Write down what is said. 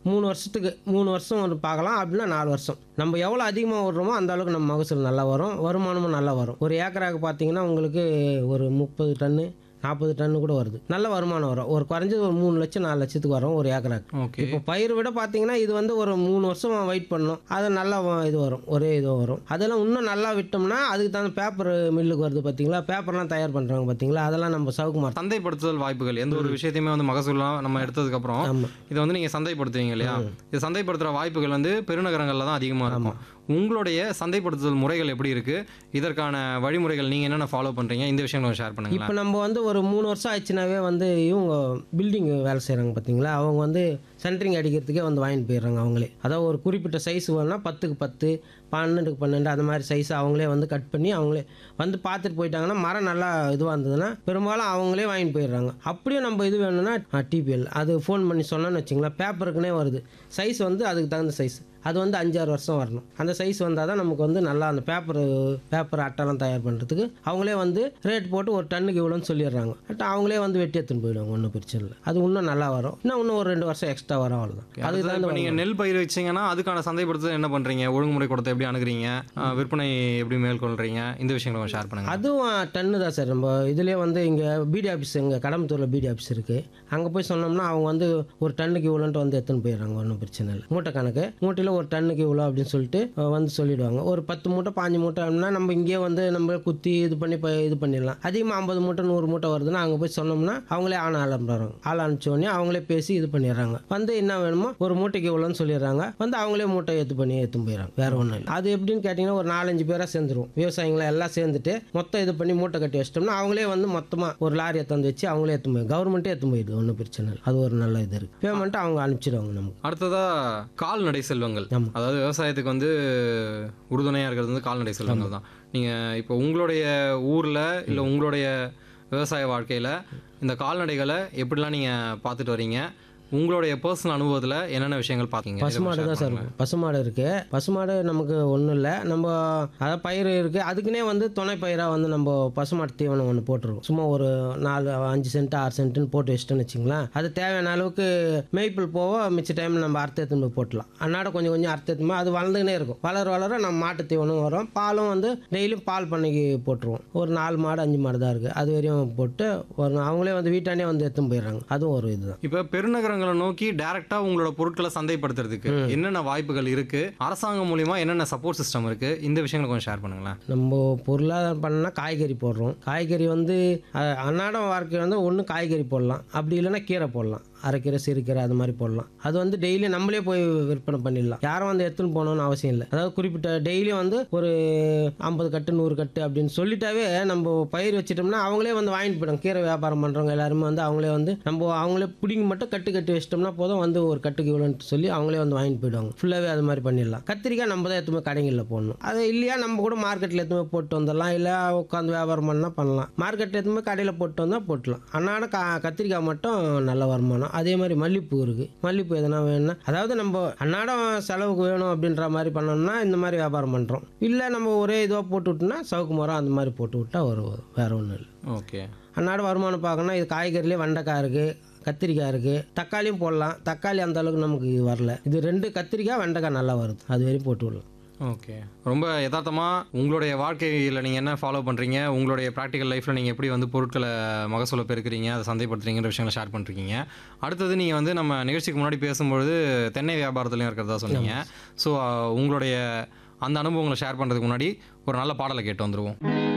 மூணு வருஷத்துக்கு மூணு வருஷம் ஒரு பார்க்கலாம் அப்படின்னா நாலு வருஷம் நம்ம எவ்வளோ அதிகமாக விடுறோமோ அந்த அளவுக்கு நம்ம மகசூல் நல்லா வரும் வருமானமும் நல்லா வரும் ஒரு ஏக்கராக்கு பார்த்தீங்கன்னா உங்களுக்கு ஒரு முப்பது டன்னு நாற்பது டன்னு கூட வருது நல்ல வருமானம் வரும் ஒரு குறைஞ்சது ஒரு மூணு லட்சம் நாலு லட்சத்துக்கு வரும் ஒரு ஏக்கராக்கு ஓகே இப்போ பயிர் விட பார்த்தீங்கன்னா இது வந்து ஒரு மூணு வருஷம் வெயிட் பண்ணணும் அது நல்லா வ- இது வரும் ஒரே இது வரும் அதெல்லாம் இன்னும் நல்லா விட்டோம்னா அதுக்கு தகுந்த பேப்பர் மில்லுக்கு வருது பார்த்தீங்களா பேப்பர்லாம் தயார் பண்ணுறாங்க பார்த்தீங்களா அதெல்லாம் நம்ம சவுக்குமார் சந்தைப்படுத்துதல் வாய்ப்புகள் எந்த ஒரு விஷயத்தையுமே வந்து மகசூலாம் நம்ம எடுத்ததுக்கு அப்புறம் ஆமாம் இதை வந்து நீங்க சந்தைப்படுத்துவீங்க இல்லையா இது சந்தைப்படுத்துற வாய்ப்புகள் வந்து பெருநகரங்கள்ல தான் அதிகமா இருக்கும் உங்களுடைய சந்தைப்படுத்துதல் முறைகள் எப்படி இருக்கு இதற்கான வழிமுறைகள் நீங்க என்னென்ன ஃபாலோ பண்றீங்க இந்த விஷயங்களை ஷேர் பண்ணுங்களேன் இப்போ நம்ம வந்து ஒரு மூணு வருஷம் ஆச்சுனாவே வந்து இவங்க பில்டிங் வேலை செய்கிறாங்க பார்த்தீங்களா அவங்க வந்து சென்ட்ரிங் அடிக்கிறதுக்கே வந்து வாங்கிட்டு போயிடுறாங்க அவங்களே அதாவது ஒரு குறிப்பிட்ட சைஸ் வேணும்னா பத்துக்கு பத்து பன்னெண்டுக்கு பன்னெண்டு அந்த மாதிரி சைஸ் அவங்களே வந்து கட் பண்ணி அவங்களே வந்து பார்த்துட்டு போயிட்டாங்கன்னா மரம் நல்லா இதுவாக இருந்ததுன்னா பெரும்பாலும் அவங்களே வாங்கிட்டு போயிடுறாங்க அப்படியே நம்ம இது வேணும்னா டிபிஎல் அது ஃபோன் பண்ணி சொன்னோன்னு வச்சுங்களேன் பேப்பருக்குனே வருது சைஸ் வந்து அதுக்கு தகுந்த சைஸ் அது வந்து அஞ்சாறு வருஷம் வரணும் அந்த சைஸ் வந்தால் தான் நமக்கு வந்து நல்லா அந்த பேப்பர் பேப்பர் அட்டைலாம் தயார் பண்ணுறதுக்கு அவங்களே வந்து ரேட் போட்டு ஒரு டன்னுக்கு இவ்வளோன்னு சொல்லிடுறாங்க அட்டை அவங்களே வந்து வெட்டி எடுத்துன்னு போயிடுவாங்க ஒன்றும் பிரச்சனை இல்லை அது இன்னும் நல்லா வரும் இன்னும் இன்னும் ஒரு ரெண்டு வருஷம் எக்ஸ்ட்ரா வரும் அவ்வளோதான் அதுக்கு அடுத்தது தகுந்த இப்போ நீங்க நெல் பயிர் வச்சீங்கன்னா அதுக்கான சந்தைப்படுத்துதல் என்ன பண்றீங்க ஒழுங்குமுறை கொடுத்த எப்படி அணுகுறீங்க அஹ், விற்பனை எப்படி மேற்கொள்றீங்க இந்த விஷயங்களை கொஞ்சம் ஷேர் பண்ணுங்க அதுவும் டன்னு தான் சார் நம்ம இதுலேயே வந்து இங்கே பிடி ஆஃபீஸ் இங்கே கடம்பத்தூரில் பிடி ஆஃபீஸ் இருக்குது அங்கே போய் சொன்னோம்னா அவங்க வந்து ஒரு டன்னுக்கு இவ்வளோன்ட்டு வந்து எடுத்துன்னு போயிடுறாங்க ஒன்றும் பிரச்சனை இல்லை மூட்டை கணக்கு மூட்டையில் ஒரு டன்னுக்கு இவ்வளோ அப்படின்னு சொல்லிட்டு அஹ், வந்து சொல்லிடுவாங்க ஒரு பத்து மூட்டை பாஞ்சு மூட்டை அப்படின்னா நம்ம இங்கேயே வந்து நம்ம குத்தி இது பண்ணி இப்போ இது பண்ணிடலாம் அதிகமாக ஐம்பது மூட்டை நூறு மூட்டை வருதுன்னா அங்கே போய் சொன்னோம்னா அவங்களே ஆள் அனுப்புறாங்க ஆள் அனுப்பிச்ச உடனே அவங்களே பேசி இது பண்ணிடுறாங்க வந்து என்ன வேணுமோ ஒரு மூட்டைக்கு இவ்வளோன்னு சொல்லிடுறாங்க வந்து அவங்களே மூட்டை ஏற்று பண்ணி ஏற்றும் போயிடறாங்க வேற ஒன்றும் இல்லை அது எப்படின்னு கேட்டிங்கன்னா ஒரு நாலஞ்சு பேராக சேர்ந்துருவோம் விவசாயிகளை எல்லாம் சேர்ந்துட்டு மொத்தம் இது பண்ணி மூட்டை கட்டி வச்சிட்டோம்னா அவங்களே வந்து மொத்தமாக ஒரு லாரி எடுத்து வச்சு அவங்களே ஏற்றும் போய் கவர்மெண்ட்டே ஏற்றும் போயிடுது ஒன்றும் பிரச்சனை இல்லை அது ஒரு நல்ல இது இருக்குது பேமெண்ட்டை அவங்க அனுப்பிச்சிடுவாங்க நமக்கு அடுத்ததா கால்நடை செல்வங்கள் ஆமா. அதாவது விவசாயத்துக்கு வந்து உறுதுணையா இருக்கிறது வந்து கால்நடை செல்வங்கள் தான் நீங்க இப்போ உங்களுடைய ஊர்ல இல்ல உங்களுடைய விவசாய வாழ்க்கையில இந்த கால்நடைகளை எப்படிலாம் நீங்க பார்த்துட்டு வரீங்க உங்களுடைய பர்சனல் அனுபவத்துல என்னென்ன விஷயங்கள் பார்த்தீங்க இதை பசுமாடு கொஞ்சம் தான் share சார் பண்ணுங்க. பசுமாடு இருக்கு பசுமாடு நமக்கு ஒன்றும் இல்லை நம்ம அதாவது பயிர் இருக்கு அதுக்குன்னே வந்து துணை பயிராக வந்து நம்ம பசுமாட்டு தீவனம் ஒன்று போட்டுருவோம் சும்மா ஒரு நாலு அஞ்சு சென்ட் ஆறு சென்ட்டுன்னு போட்டு வச்சிட்டோன்னு வச்சுங்களேன் அது தேவையான அளவுக்கு மேய்ப்பில் போக மிச்ச டைம் நம்ம அறுத்து எடுத்துன்னு போய் போட்டலாம் அன்னாட கொஞ்சம் கொஞ்சம் அறுத்து எடுத்துமா அது வளர்ந்துக்கினே இருக்கும் வளர வளர நம்ம மாட்டு தீவனம் வரும் பாலும் வந்து டெய்லியும் பால் பண்ணைக்கு போட்டுருவோம் ஒரு நாலு மாடு அஞ்சு மாடு தான் இருக்குது அது வரையும் போட்டு ஒரு அவங்களே வந்து வீட்டாண்டே வந்து எடுத்துன்னு போயிடுறாங்க அதுவும் ஒரு இதுதான் இப்ப பெருநகரங்களை நோக்கி டைரக்டா உங்களோட பொருட்களை சந்தைப்படுத்துறதுக்கு என்னென்ன வாய்ப்புகள் இருக்கு அரசாங்கம் மூலியமா என்னென்ன சப்போர்ட் சிஸ்டம் இருக்கு இந்த விஷயங்களை கொஞ்சம் ஷேர் பண்ணுங்களேன் நம்ம பொருளாதாரம் பண்ணா காய்கறி போடுறோம் காய்கறி வந்து அஹ், அன்றாடம் வாழ்க்கை வந்து ஒன்று காய்கறி போடலாம் அப்படி இல்லைன்னா கீரை போடலாம் அரைக்கீரை சிறுக்கீரை அது மாதிரி போடலாம் அது வந்து டெய்லி நம்மளே போய் விற்பனை பண்ணிடலாம் யாரும் வந்து எடுத்துன்னு போகணும்னு அவசியம் இல்லை அதாவது குறிப்பிட்ட டெய்லி வந்து ஒரு ஐம்பது கட்டு நூறு கட்டு அப்படின்னு சொல்லிட்டாவே நம்ம பயிர் வச்சிட்டோம்னா அவங்களே வந்து வாங்கிட்டு போயிடும் கீரை வியாபாரம் பண்ணுறவங்க எல்லாருமே வந்து அவங்களே வந்து நம்ம அவங்களே பிடிங்கி மட்டும் கட்டு கட்டி வச்சிட்டோம்னா போதும் வந்து ஒரு கட்டுக்கு இவ்வளோன்ட்டு சொல்லி அவங்களே வந்து வாங்கிட்டு போயிடுவாங்க ஃபுல்லாகவே அது மாதிரி பண்ணிடலாம் கத்திரிக்காய் நம்ம தான் எடுத்துமே கடைகளில் போடணும் அது இல்லையா நம்ம கூட மார்க்கெட்டில் எடுத்துமே போட்டு வந்துடலாம் இல்லை உட்காந்து வியாபாரம் பண்ணால் பண்ணலாம் மார்க்கெட்டில் எடுத்துமே கடையில் போட்டு வந்தால் போட்டலாம் அன்னாட கா கத்திரிக்காய் மட்டும் நல்ல வருமானம் அதே மாதிரி மல்லிப்பூ இருக்குது மல்லிப்பூ எதனா வேணும்னா அதாவது நம்ம அன்னாடம் செலவுக்கு வேணும் அப்படின்ற மாதிரி பண்ணோம்னா இந்த மாதிரி வியாபாரம் பண்ணுறோம் இல்லை நம்ம ஒரே இதுவாக போட்டு விட்டோம்னா சவுக்கு மரம் அந்த மாதிரி போட்டு விட்டா ஒரு வேற ஒன்றும் இல்லை ஓகே அன்னாட வருமானம் பார்க்கணும்னா இது காய்கறிலே வெண்டைக்காய் இருக்குது கத்திரிக்காய் இருக்குது தக்காளியும் போடலாம் தக்காளி அந்த அளவுக்கு நமக்கு இது வரல இது ரெண்டு கத்திரிக்காய் வெண்டைக்காய் நல்லா வருது அது வரையும் போட்டு விடலாம் ஓகே ரொம்ப யதார்த்தமா உங்களுடைய வாழ்க்கையில் நீங்கள் என்ன ஃபாலோ பண்ணுறீங்க உங்களுடைய ப்ராக்டிக்கல் லைஃப்பில் நீங்கள் எப்படி வந்து பொருட்களை மகசூலை பெருக்கிறீங்க அதை சந்தைப்படுத்துறீங்கிற விஷயங்களை ஷேர் பண்ணுறீங்க அடுத்தது நீங்கள் வந்து நம்ம நிகழ்ச்சிக்கு முன்னாடி பேசும்பொழுது தென்னை வியாபாரத்துலையும் இருக்கிறதா சொன்னீங்க ஸோ உங்களுடைய அந்த அனுபவங்களை ஷேர் பண்ணுறதுக்கு முன்னாடி ஒரு நல்ல பாடலை கேட்டு வந்துருவோம்